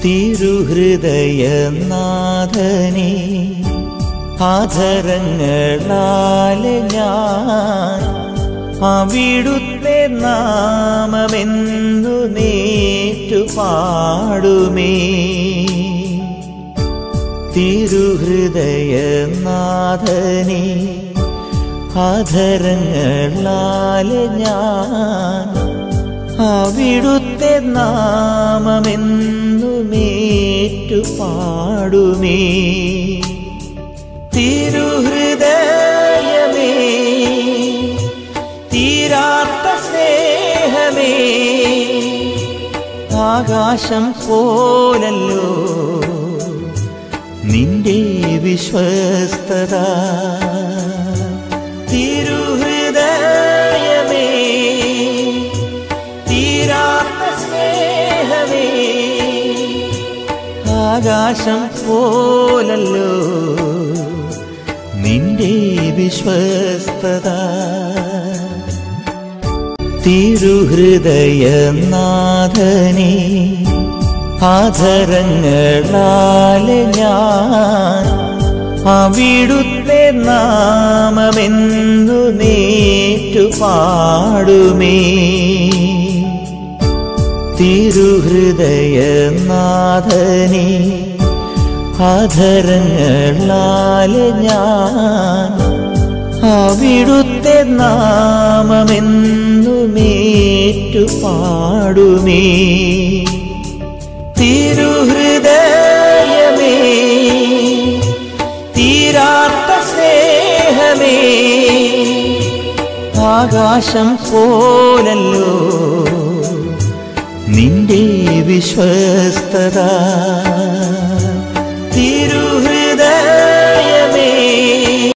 തിരുഹൃദയനാഥനെ ആധരങ്ങളാലെ ഞാൻ അവിടുത്തെ നാമമെന്നു നേറ്റു പാടുമേ തിരുഹൃദയനാഥനെ ആധരങ്ങളാലെ ഞാൻ അവിടുത്തെ നാമമെന്നു മേറ്റു പാടുമേ തിരുഹൃദയമേ തീരാത്ത സ്നേഹമേ ആകാശം പോലല്ലോ നിന്റെ വിശ്വസ്തത തിരുഹൃദയമേ തീരാത്ത സ്നേഹമേ ആകാശം പോലല്ലോ നിന്റെ വിശ്വസ്തത തിരുഹൃദയനാഥനെ ആധരങ്ങളാലെ ഞാൻ അവിടുത്തെ നാമമെന്നു നേറ്റു പാടുമേ തിരുഹൃദയനാഥനെ ആധരങ്ങളാലെ ഞാൻ അവിടുത്തെ നാമമെന്നു മേറ്റു പാടുമേ തിരുഹൃദയമേ തീരാത്ത സ്നേഹമേ ആകാശം പോലല്ലോ നിന്റെ വിശ്വസ്തത